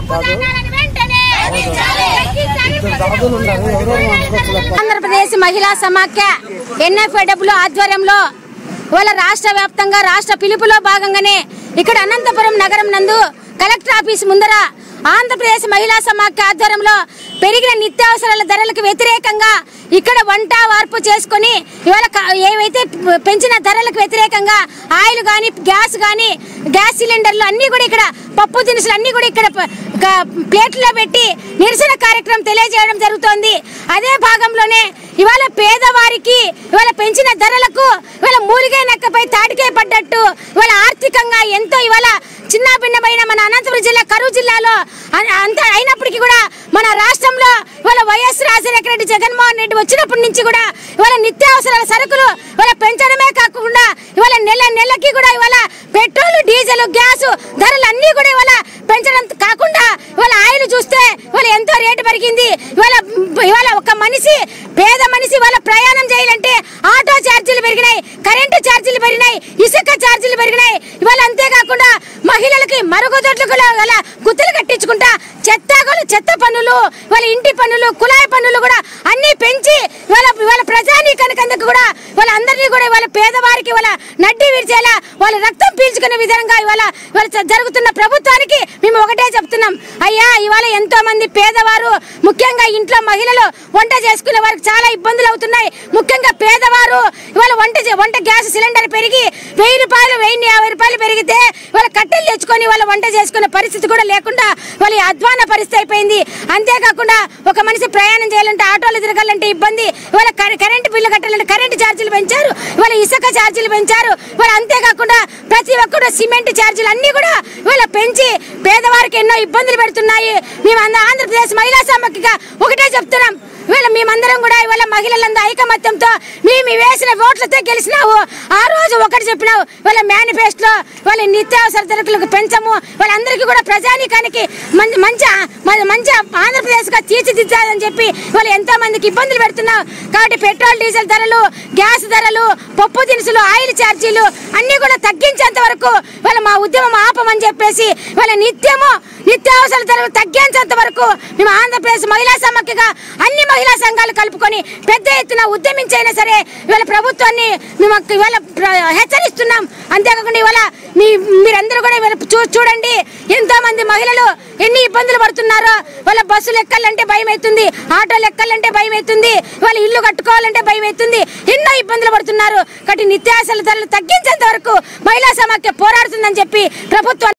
ఉప్పు ధాన్యాలను వెంటనే దాదులు ఉన్నారు ఎవరెవరు వండుకోవచ్చు ఆంధ్రప్రదేశ్ మహిళా సమాఖ్య ఎన్ఎఫ్ఐడబ్ల్యూ ఆధ్వర్యంలో ఇవాళ రాష్ట్ర వ్యాప్తంగా రాష్ట్ర పిలుపులో భాగంగానే ఇక్కడ అనంతపురం నగరం నందు కలెక్టర్ ఆఫీస్ ముందర ఆంధ్రప్రదేశ్ మహిళా సమాఖ్య ఆధ్వర్యంలో పెరిగిన నిత్యావసరాల ధరలకు వ్యతిరేకంగా ఇక్కడ వంట వార్పు చేసుకొని ఇవాళ క- ఏవైతే పె- పెంచిన ధరలకు వ్యతిరేకంగా ఆయిల్ కానీ గ్యాస్ కానీ గ్యాస్ సిలిండర్లు అన్నీ కూడా ఇక్కడ పప్పు దినుసులు అన్నీ కూడా ఇక్కడ ప- గ- ప్లేట్లో పెట్టి నిరసన కార్యక్రమం తెలియజేయడం జరుగుతోంది అదే భాగంలోనే ఇవాళ పేదవారికి ఇవాళ పెంచిన ధరలకు ఇవాళ మూలిగే నక్కపై తాటికే పడ్డట్టు ఇవాళ ఆర్థికంగా ఎంతో ఇవాళ చిన్న భిన్నమైన మన అనంతపురం జిల్లా కరువు జిల్లాలో అ- అంత అయినప్పటికీ కూడా మన రాష్ట్రంలో ఇవాళ వైఎస్ రాజశేఖర రెడ్డి జగన్మోహన్ రెడ్డి వచ్చినప్పటి నుంచి కూడా ఇవాళ నిత్యావసరాల సరుకులు ఇవాళ పెంచడమే కాకుండా ఇవాళ నెల నెలకి కూడా ఇవాళ పెట్రోల్ డీజిల్ గ్యాస్ ధరలు అన్ని కూడా ఇవాళ పెంచడం కాకుండా ఇవాళ ఆయిల్ చూస్తే ఇవాళ ఎంతో రేటు పెరిగింది ఇవాళ ఇవాళ ఒక మనిషి పేద మనిషి ఇవాళ ప్రయాణం చేయాలంటే ఆటో ఛార్జీలు పెరిగినాయి కరెంటు ఛార్జీలు పెరిగినాయి ఇసుక ఛార్జీలు పెరిగినాయి ఇవాళ అంతేకాకుండా మహిళలకి మరుగుదొడ్లకు గల గుర్తులు కట్టించుకుంటా చెత్త గొలు- చెత్త పన్నులు వాళ్ళ ఇంటి పన్నులు కుళాయి పన్నులు కూడా అన్ని పెంచి ఇవాళ ఇవాళ ప్రజానీకానికందుకు కూడా వాళ్ళ అందరినీ కూడా ఇవాళ పేదవారికి ఇవాళ నడ్డి విరిచేలా వాళ్ళ రక్తం పీల్చుకునే విధంగా ఇవాళ ఇవాళ జ- జరుగుతున్న ప్రభుత్వానికి మేము ఒకటే చెప్తున్నాం అయ్యా ఇవాళ ఎంతో మంది పేదవారు ముఖ్యంగా ఇంట్లో మహిళలు వంట చేసుకునే వారికి చాలా ఇబ్బందులు అవుతున్నాయి ముఖ్యంగా పేదవారు ఇవాళ వంట చే- వంట గ్యాస్ సిలిండర్ పెరిగి వెయ్యి రూపాయలు వెయ్యి యాభై రూపాయలు పెరిగితే వాళ్ళ కట్టెలు తెచ్చుకొని వాళ్ళ వంట చేసుకునే పరిస్థితి కూడా లేకుండా వాళ్ళ అధ్వాన పరిస్థితి అయిపోయింది అంతేకాకుండా ఒక మనిషి ప్రయాణం చేయాలంటే ఆటోలు తిరగాలంటే ఇబ్బంది ఇవాళ కరె- కరెంటు బిల్లు కట్టాలంటే కరెంటు ఛార్జీలు పెంచారు ఇవాళ ఇసుక ఛార్జీలు పెంచారు ఇవాళ అంతేకాకుండా ప్రతి ఒక్కరు సిమెంట్ ఛార్జీలు అన్ని కూడా ఇవాళ పెంచి పేదవారికి ఎన్నో ఇబ్బందులు పెడుతున్నాయి మేము అంద- ఆంధ్రప్రదేశ్ మహిళా సమాఖ్యగా ఒకటే చెప్తున్నాం ఇవాళ మేమందరం కూడా ఇవాళ మహిళలందరూ ఐకమత్యంతో మేము వేసిన ఓట్లతో గెలిచినావు ఆ రోజు ఒకటి చెప్పినావు వాళ్ళ మేనిఫెస్టో వాళ్ళ నిత్యావసర ధరలకు పెంచము వాళ్ళందరికీ కూడా ప్రజానీకానికి మంచి మంచి మ- మంచి ఆంధ్రప్రదేశ్గా తీర్చిదిద్దాలని చెప్పి వాళ్ళు ఎంతో మందికి ఇబ్బందులు పెడుతున్నావు కాబట్టి పెట్రోల్ డీజిల్ ధరలు గ్యాస్ ధరలు పప్పు దినుసులు ఆయిల్ ఛార్జీలు అన్ని కూడా తగ్గించేంత వరకు వాళ్ళ మా ఉద్యమం ఆపమని చెప్పేసి వాళ్ళ నిత్యము నిత్యావసర ధరలు తగ్గించేంత వరకు మేము ఆంధ్రప్రదేశ్ మహిళా సమాఖ్యగా అన్ని మహిళా సంఘాలు కలుపుకొని పెద్ద ఎత్తున ఉద్యమించైనా సరే ఇవాళ ప్రభుత్వాన్ని మేము ఇవాళ ప్ర- హెచ్చరిస్తున్నాం అంతేకాకుండా ఇవాళ మీ మీరందరూ కూడా ఇవాళ చూ- చూడండి ఎంతో మంది మహిళలు ఎన్ని ఇబ్బందులు పడుతున్నారో వాళ్ళ బస్సులు ఎక్కాలంటే భయం అవుతుంది ఆటోలు ఎక్కాలంటే భయం అవుతుంది వాళ్ళ ఇల్లు కట్టుకోవాలంటే భయం అవుతుంది ఎన్నో ఇబ్బందులు పడుతున్నారు కాబట్టి నిత్యావసర ధరలు తగ్గించేంత వరకు మహిళా సమాఖ్య పోరాడుతుందని చెప్పి ప్రభుత్వం